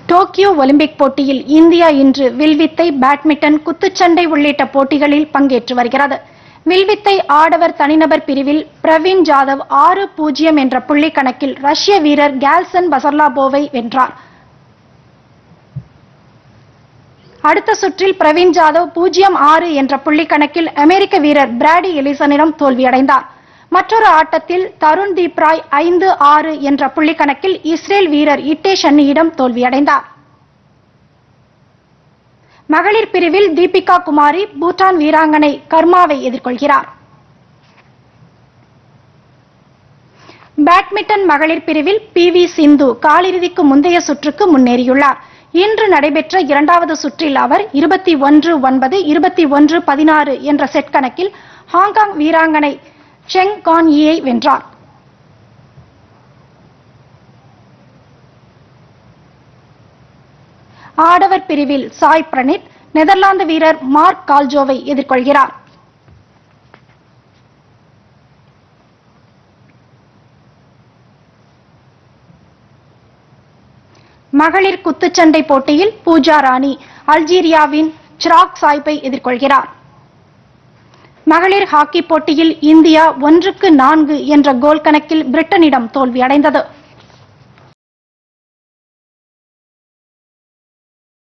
Tokyo Olympic போட்டியில் India இன்று வில்வித்தை பேட்மிண்டன் குத்துச்சண்டை உள்ளிட்ட போட்டிகளில் பங்கேற்று வருகிறது வில்வித்தை ஆடவர் தனிநபர் பிரிவில் பிரவீன் ஜாதவ் ஆறு பூஜ்ஜியம் என்ற புள்ளி கணக்கில் ரஷ்ய வீரர் கேல்சன் பசர்லாபோவை வென்றார் அடுத்த சுற்றில் பிரவீன் ஜாதவ் பூஜ்ஜியம் ஆறு என்ற புள்ளி கணக்கில் அமெரிக்க வீரர் பிராடி எலிசனிடம் தோல்வியடைந்தார் மற்றொரு ஆட்டத்தில் தருண் தீப் ராய் ஐந்து ஆறு என்ற புள்ளி கணக்கில் இஸ்ரேல் வீரர் இட்டே ஷன்னியிடம் தோல்வியடைந்தார் மகளிர் பிரிவில் தீபிகா குமாரி பூட்டான் வீராங்கனை கர்மாவை எதிர்கொள்கிறார் பேட்மிண்டன் மகளிர் பிரிவில் பி வி சிந்து காலிறுதிக்கு முந்தைய சுற்றுக்கு முன்னேறியுள்ளார் இன்று நடைபெற்ற இரண்டாவது சுற்றில் அவர் இருபத்தி ஒன்று ஒன்பது இருபத்தி ஒன்று பதினாறு என்ற செட் கணக்கில் ஹாங்காங் வீராங்கனை செங் கான் ஈயை வென்றார் ஆடவர் பிரிவில் சாய் பிரணீத் நெதர்லாந்து வீரர் மார்க் கால்ஜோவை எதிர்கொள்கிறார் மகளிர் குத்துச்சண்டை போட்டியில் பூஜா ராணி அல்ஜீரியாவின் சிராக் சாய்பை எதிர்கொள்கிறார் மகளிர் ஹாக்கி போட்டியில் இந்தியா ஒன்றுக்கு நான்கு என்ற கோல் கணக்கில் பிரிட்டனிடம் தோல்வியடைந்தது